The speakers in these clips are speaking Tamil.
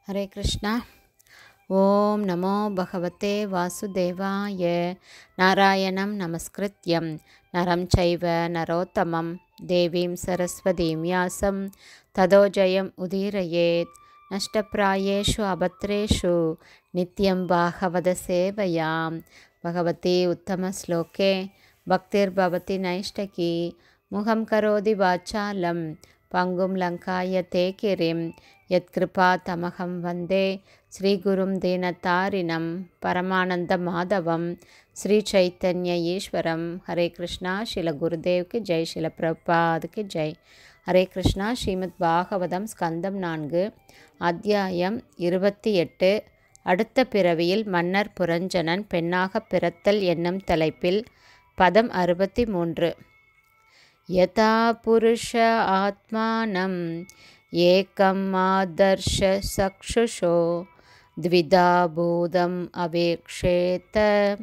ஹரே கிருஷ்ணா ஓம் நமோ பகவதே வாசுதேவாய நாராயணம் நமஸ்கிருத்யம் நரம் சைவ நரோத்தமம் தேவீம் சரஸ்வதீம் யாசம் ததோ ஜெயம் உதீரயேத் நஷ்டப்பிராயேஷு அபத்ரேஷு நித்யம் பாகவத சேவையாம் பகவதி உத்தமஸ்லோகே பக்திர்பவதி நைஷ்டகி முகம் கரோதி வாச்சாலம் பங்கும் லங்காய தே கிரிம் யத்கிருபா தமகம் வந்தே ஸ்ரீகுரும் தீனதாரிணம் பரமானந்த மாதவம் ஸ்ரீ சைத்தன்ய ஈஸ்வரம் ஹரே கிருஷ்ணா ஸ்ரீல குருதேவ்க்கு ஜெய் ஸ்ரீல பிரபாதுக்கு ஜெய் ஹரே கிருஷ்ணா ஸ்ரீமத் பாகவதம் ஸ்கந்தம் நான்கு அத்தியாயம் இருபத்தி எட்டு அடுத்த பிறவியில் மன்னர் புரஞ்சனன் பெண்ணாக பிறத்தல் என்னும் தலைப்பில் பதம் அறுபத்தி மூன்று யதா புருஷ ஆத்மானம் ஏகம் ஆதர்ஷ சக்ஷுஷோ द्विधा பூதம் அவேக்ஷேத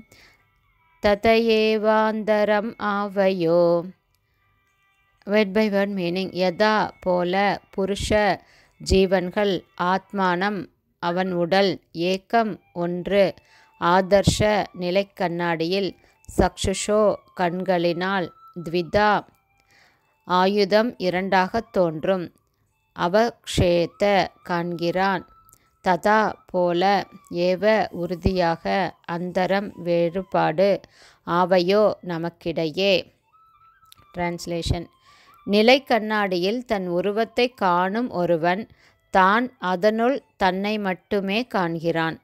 ததையேவாந்தரம் ஆவயோ வேர்ட் பை வேர்ட் மீனிங் யதா போல புருஷ ஜீவன்கள் ஆத்மானம் அவன் உடல் ஏக்கம் ஒன்று ஆதர்ஷ நிலைக்கண்ணாடியில் சக்ஷுஷோ கண்களினால் த்விதா ஆயுதம் இரண்டாகத் தோன்றும் அவக்ஷேத்த காண்கிறான் ததா போல ஏவ உறுதியாக அந்தரம் வேறுபாடு ஆவையோ நமக்கிடையே டிரான்ஸ்லேஷன் நிலை கண்ணாடியில் தன் உருவத்தை காணும் ஒருவன் தான் அதனுள் தன்னை மட்டுமே காண்கிறான்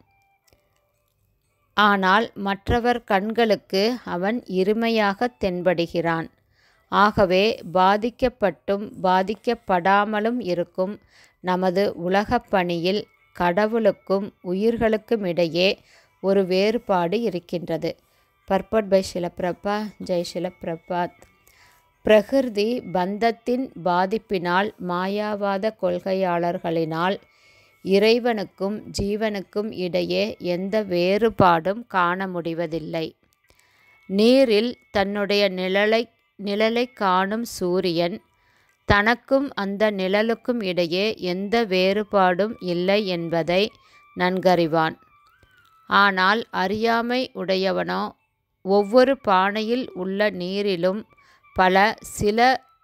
ஆனால் மற்றவர் கண்களுக்கு அவன் இருமையாக தென்படுகிறான் ஆகவே பாதிக்கப்பட்டும் பாதிக்கப்படாமலும் இருக்கும் நமது உலகப் பணியில் கடவுளுக்கும் உயிர்களுக்கும் இடையே ஒரு வேறுபாடு இருக்கின்றது பர்பட் பை ஷிலப்பிரபா ஜெய் ஷிலப்பிரபாத் பிரகிருதி பந்தத்தின் பாதிப்பினால் மாயாவாத கொள்கையாளர்களினால் இறைவனுக்கும் ஜீவனுக்கும் இடையே எந்த வேறுபாடும் காண முடிவதில்லை நீரில் தன்னுடைய நிழலை நிழலை காணும் சூரியன் தனக்கும் அந்த நிழலுக்கும் இடையே எந்த வேறுபாடும் இல்லை என்பதை நன்கறிவான் ஆனால் அறியாமை உடையவனோ ஒவ்வொரு பானையில் உள்ள நீரிலும் பல சில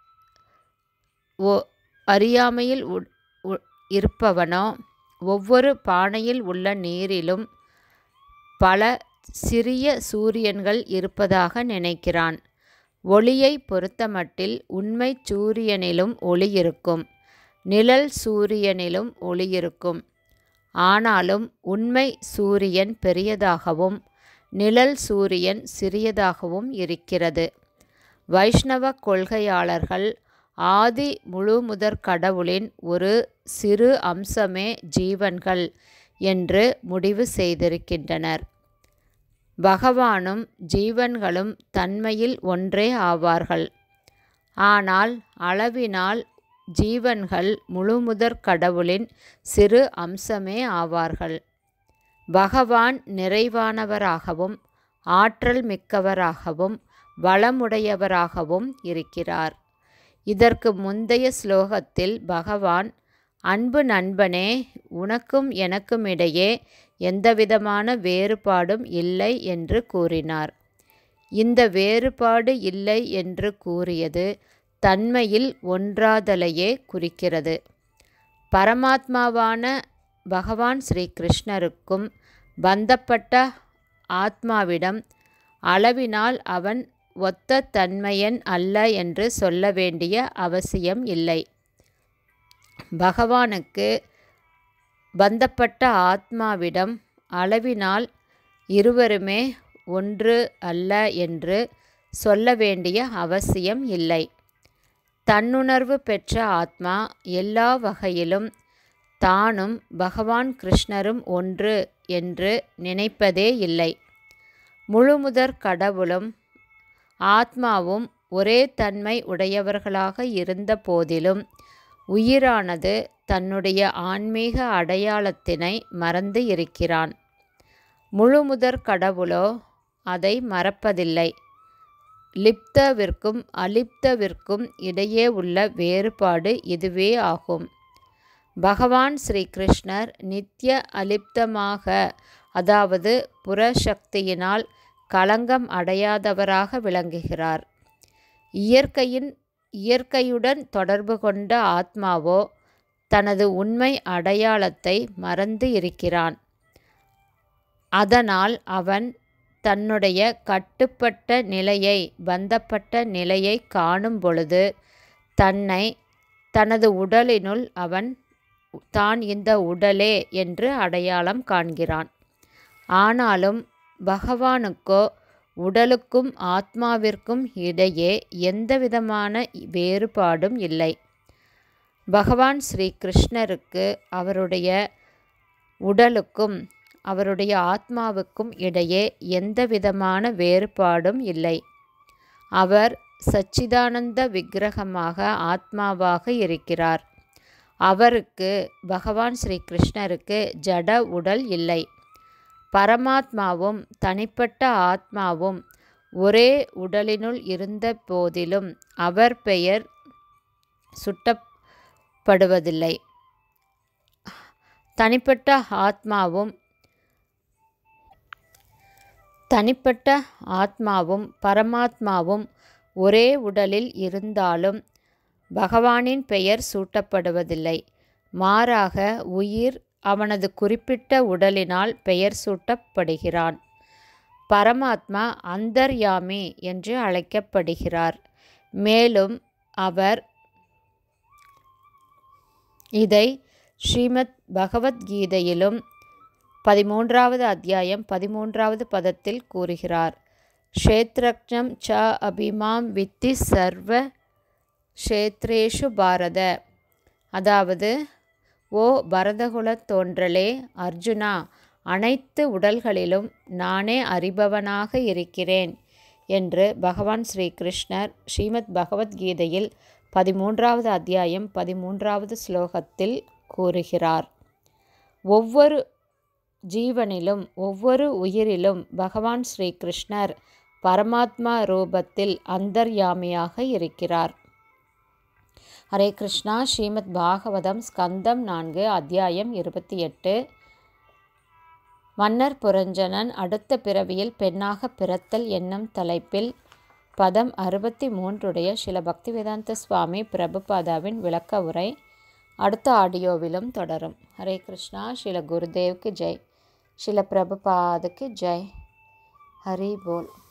ஓ அறியாமையில் இருப்பவனோ ஒவ்வொரு பானையில் உள்ள நீரிலும் பல சிறிய சூரியன்கள் இருப்பதாக நினைக்கிறான் ஒளியை பொறுத்தமட்டில் உண்மை சூரியனிலும் ஒளி இருக்கும் நிழல் சூரியனிலும் ஒளி இருக்கும் ஆனாலும் உண்மை சூரியன் பெரியதாகவும் நிழல் சூரியன் சிறியதாகவும் இருக்கிறது வைஷ்ணவ கொள்கையாளர்கள் ஆதி முழு முதற் கடவுளின் ஒரு சிறு அம்சமே ஜீவன்கள் என்று முடிவு செய்திருக்கின்றனர் பகவானும் ஜீவன்களும் தன்மையில் ஒன்றே ஆவார்கள் ஆனால் அளவினால் ஜீவன்கள் முழுமுதற் கடவுளின் சிறு அம்சமே ஆவார்கள் பகவான் நிறைவானவராகவும் ஆற்றல் மிக்கவராகவும் வளமுடையவராகவும் இருக்கிறார் இதற்கு முந்தைய ஸ்லோகத்தில் பகவான் அன்பு நண்பனே உனக்கும் எனக்கும் இடையே எந்தவிதமான வேறுபாடும் இல்லை என்று கூறினார் இந்த வேறுபாடு இல்லை என்று கூறியது தன்மையில் ஒன்றாதலையே குறிக்கிறது பரமாத்மாவான பகவான் ஸ்ரீ கிருஷ்ணருக்கும் பந்தப்பட்ட ஆத்மாவிடம் அளவினால் அவன் ஒத்த தன்மையன் அல்ல என்று சொல்ல வேண்டிய அவசியம் இல்லை பகவானுக்கு பந்தப்பட்ட ஆத்மாவிடம் அளவினால் இருவருமே ஒன்று அல்ல என்று சொல்ல வேண்டிய அவசியம் இல்லை தன்னுணர்வு பெற்ற ஆத்மா எல்லா வகையிலும் தானும் பகவான் கிருஷ்ணரும் ஒன்று என்று நினைப்பதே இல்லை முழுமுதற் கடவுளும் ஆத்மாவும் ஒரே தன்மை உடையவர்களாக இருந்த போதிலும் உயிரானது தன்னுடைய ஆன்மீக அடையாளத்தினை மறந்து இருக்கிறான் முழுமுதற் கடவுளோ அதை மறப்பதில்லை லிப்தவிற்கும் அலிப்தவிற்கும் இடையே உள்ள வேறுபாடு இதுவே ஆகும் பகவான் ஸ்ரீ கிருஷ்ணர் நித்திய அலிப்தமாக அதாவது புறசக்தியினால் களங்கம் அடையாதவராக விளங்குகிறார் இயற்கையின் இயற்கையுடன் தொடர்பு கொண்ட ஆத்மாவோ தனது உண்மை அடையாளத்தை மறந்து இருக்கிறான் அதனால் அவன் தன்னுடைய கட்டுப்பட்ட நிலையை பந்தப்பட்ட நிலையை காணும் பொழுது தன்னை தனது உடலினுள் அவன் தான் இந்த உடலே என்று அடையாளம் காண்கிறான் ஆனாலும் பகவானுக்கோ உடலுக்கும் ஆத்மாவிற்கும் இடையே எந்தவிதமான வேறுபாடும் இல்லை பகவான் ஸ்ரீ கிருஷ்ணருக்கு அவருடைய உடலுக்கும் அவருடைய ஆத்மாவுக்கும் இடையே எந்தவிதமான வேறுபாடும் இல்லை அவர் சச்சிதானந்த விக்கிரகமாக ஆத்மாவாக இருக்கிறார் அவருக்கு பகவான் ஸ்ரீ கிருஷ்ணருக்கு ஜட உடல் இல்லை பரமாத்மாவும் தனிப்பட்ட ஆத்மாவும் ஒரே உடலினுள் இருந்த போதிலும் அவர் பெயர் சுட்டப்படுவதில்லை தனிப்பட்ட ஆத்மாவும் தனிப்பட்ட ஆத்மாவும் பரமாத்மாவும் ஒரே உடலில் இருந்தாலும் பகவானின் பெயர் சூட்டப்படுவதில்லை மாறாக உயிர் அவனது குறிப்பிட்ட உடலினால் பெயர் சூட்டப்படுகிறான் பரமாத்மா அந்தர்யாமி என்று அழைக்கப்படுகிறார் மேலும் அவர் இதை ஸ்ரீமத் பகவத்கீதையிலும் பதிமூன்றாவது அத்தியாயம் பதிமூன்றாவது பதத்தில் கூறுகிறார் க்ஷேத்ரக்ஞம் ச அபிமாம் வித்தி சர்வ க்ஷேத்ரேஷு பாரத அதாவது ஓ பரதகுலத் தோன்றலே அர்ஜுனா அனைத்து உடல்களிலும் நானே அறிபவனாக இருக்கிறேன் என்று பகவான் ஸ்ரீ கிருஷ்ணர் ஸ்ரீமத் பகவத்கீதையில் பதிமூன்றாவது அத்தியாயம் பதிமூன்றாவது ஸ்லோகத்தில் கூறுகிறார் ஒவ்வொரு ஜீவனிலும் ஒவ்வொரு உயிரிலும் பகவான் ஸ்ரீ கிருஷ்ணர் பரமாத்மா ரூபத்தில் அந்தர்யாமியாக இருக்கிறார் ஹரே கிருஷ்ணா ஸ்ரீமத் பாகவதம் ஸ்கந்தம் நான்கு அத்தியாயம் இருபத்தி எட்டு மன்னர் புரஞ்சனன் அடுத்த பிறவியில் பெண்ணாக பிறத்தல் என்னும் தலைப்பில் பதம் அறுபத்தி மூன்றுடைய சில பக்திவேதாந்த சுவாமி பிரபுபாதாவின் விளக்க உரை அடுத்த ஆடியோவிலும் தொடரும் ஹரே கிருஷ்ணா ஸ்ரீல குருதேவ்க்கு ஜெய் ஸ்ரீல பிரபுபாதுக்கு ஜெய் ஹரி போல்